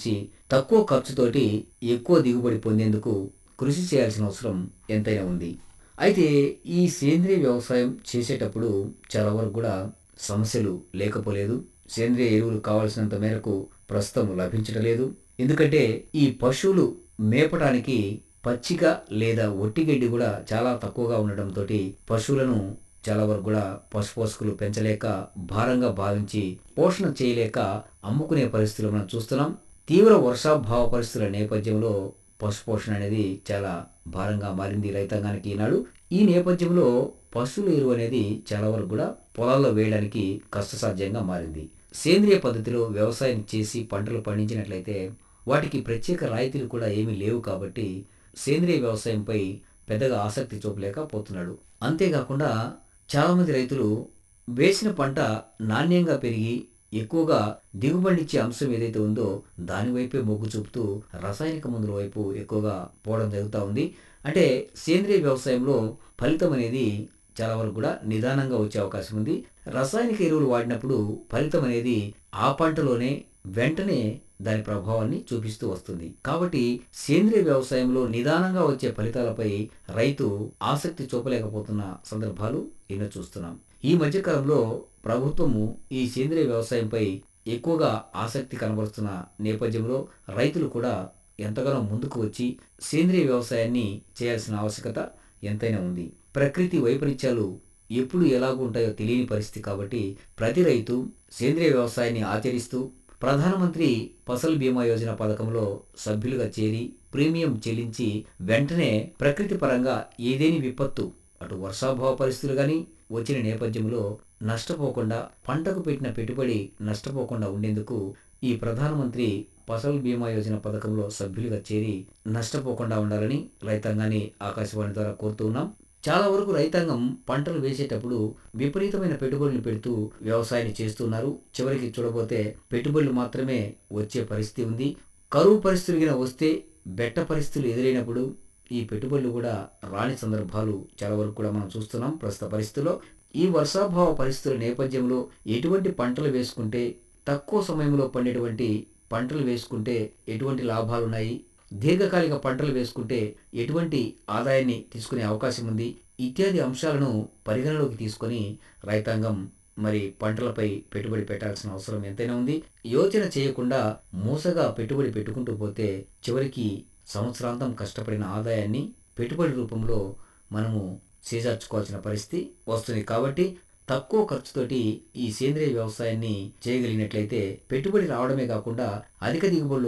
ఉపయోగించి తక్కువ ఖర్చుతోటి ఎక్కువ దిగుబడి పొందేందుకు కృషి చేయాల్సిన అవసరం ఎంతైనా ఉంది అయితే ఈ సేంద్రియ వ్యవసాయం చేసేటప్పుడు చాలా వరకు కూడా సమస్యలు లేకపోలేదు సేంద్రియ ఎరువులు కావాల్సినంత మేరకు ప్రస్తుతం లభించడం లేదు ఎందుకంటే ఈ పశువులు మేపడానికి పచ్చిక లేదా ఒట్టిగడ్డి కూడా చాలా తక్కువగా ఉండటంతో పశువులను చాలా వరకు కూడా పశుపోషకులు పెంచలేక భారంగా భావించి పోషణ చేయలేక అమ్ముకునే పరిస్థితులు మనం చూస్తున్నాం తీవ్ర వర్షాభావ పరిస్థితుల నేపథ్యంలో పశుపోషణ అనేది చాలా భారంగా మారింది రైతాంగానికి ఈనాడు ఈ నేపథ్యంలో పశువుల ఎరువు అనేది చాలా వరకు కూడా పొలాల్లో వేయడానికి కష్టసాధ్యంగా మారింది సేంద్రియ పద్ధతిలో వ్యవసాయం చేసి పంటలు పండించినట్లయితే వాటికి ప్రత్యేక రాయితీలు కూడా ఏమీ లేవు కాబట్టి సేంద్రియ వ్యవసాయంపై పెద్దగా ఆసక్తి చూపలేకపోతున్నాడు అంతేకాకుండా చాలామంది రైతులు వేసిన పంట నాణ్యంగా పెరిగి ఎక్కువగా దిగుబడినిచ్చే అంశం ఏదైతే ఉందో దాని వైపే మొగ్గు చూపుతూ రసాయనిక మందుల వైపు ఎక్కువగా పోవడం జరుగుతూ ఉంది అంటే సేంద్రియ వ్యవసాయంలో ఫలితం అనేది చాలా వరకు కూడా నిదానంగా వచ్చే అవకాశం ఉంది రసాయనిక ఎరువులు వాడినప్పుడు ఫలితం అనేది ఆ పంటలోనే వెంటనే దాని ప్రభావాన్ని చూపిస్తూ వస్తుంది కాబట్టి సేంద్రియ వ్యవసాయంలో నిదానంగా వచ్చే ఫలితాలపై రైతు ఆసక్తి చూపలేకపోతున్న సందర్భాలు ఎన్నో చూస్తున్నాం ఈ మధ్యకాలంలో ప్రభుత్వము ఈ సేంద్రియ వ్యవసాయంపై ఎక్కువగా ఆసక్తి కనబరుస్తున్న నేపథ్యంలో రైతులు కూడా ఎంతగానో ముందుకు వచ్చి సేంద్రియ వ్యవసాయాన్ని చేయాల్సిన ఆవశ్యకత ఎంతైనా ఉంది ప్రకృతి వైపరీత్యాలు ఎప్పుడు ఎలాగూ ఉంటాయో తెలియని పరిస్థితి కాబట్టి ప్రతి రైతు సేంద్రియ వ్యవసాయాన్ని ఆచరిస్తూ ప్రధానమంత్రి ఫసల్ బీమా యోజన పథకంలో సభ్యులుగా చేరి ప్రీమియం చెల్లించి వెంటనే ప్రకృతి పరంగా ఏదేని విపత్తు అటు వర్షాభావ పరిస్థితులు కానీ వచ్చిన నేపథ్యంలో నష్టపోకుండా పంటకు పెట్టిన పెట్టుబడి నష్టపోకుండా ఉండేందుకు ఈ ప్రధానమంత్రి ఫసల్ బీమా యోజన పథకంలో సభ్యులుగా చేరి నష్టపోకుండా ఉండాలని రైతాంగాన్ని ఆకాశవాణి ద్వారా కోరుతూ ఉన్నాం చాలా వరకు రైతాంగం పంటలు వేసేటప్పుడు విపరీతమైన పెట్టుబడులు పెడుతూ వ్యవసాయాన్ని చేస్తున్నారు చివరికి చూడబోతే పెట్టుబడులు మాత్రమే వచ్చే పరిస్థితి ఉంది కరువు పరిస్థితులు గిన వస్తే బెట్ట పరిస్థితులు ఎదురైనప్పుడు ఈ పెట్టుబడులు కూడా రాని సందర్భాలు చాలా వరకు కూడా మనం చూస్తున్నాం ప్రస్తుత పరిస్థితుల్లో ఈ వర్షాభావ పరిస్థితుల నేపథ్యంలో ఎటువంటి పంటలు వేసుకుంటే తక్కువ సమయంలో పండేటువంటి పంటలు వేసుకుంటే ఎటువంటి లాభాలు ఉన్నాయి దీర్ఘకాలిక పంటలు వేసుకుంటే ఎటువంటి ఆదాయాన్ని తీసుకునే అవకాశం ఉంది ఇత్యాది అంశాలను పరిగణలోకి తీసుకొని రైతాంగం మరి పంటలపై పెట్టుబడి పెట్టాల్సిన అవసరం ఎంతైనా ఉంది యోచన చేయకుండా మూసగా పెట్టుబడి పెట్టుకుంటూ పోతే చివరికి సంవత్సరాంతం కష్టపడిన ఆదాయాన్ని పెట్టుబడి రూపంలో మనము చేజార్చుకోవాల్సిన పరిస్థితి వస్తుంది కాబట్టి తక్కువ ఖర్చుతోటి ఈ సేంద్రియ వ్యవసాయాన్ని చేయగలిగినట్లయితే పెట్టుబడి రావడమే కాకుండా అధిక దిగుబడులు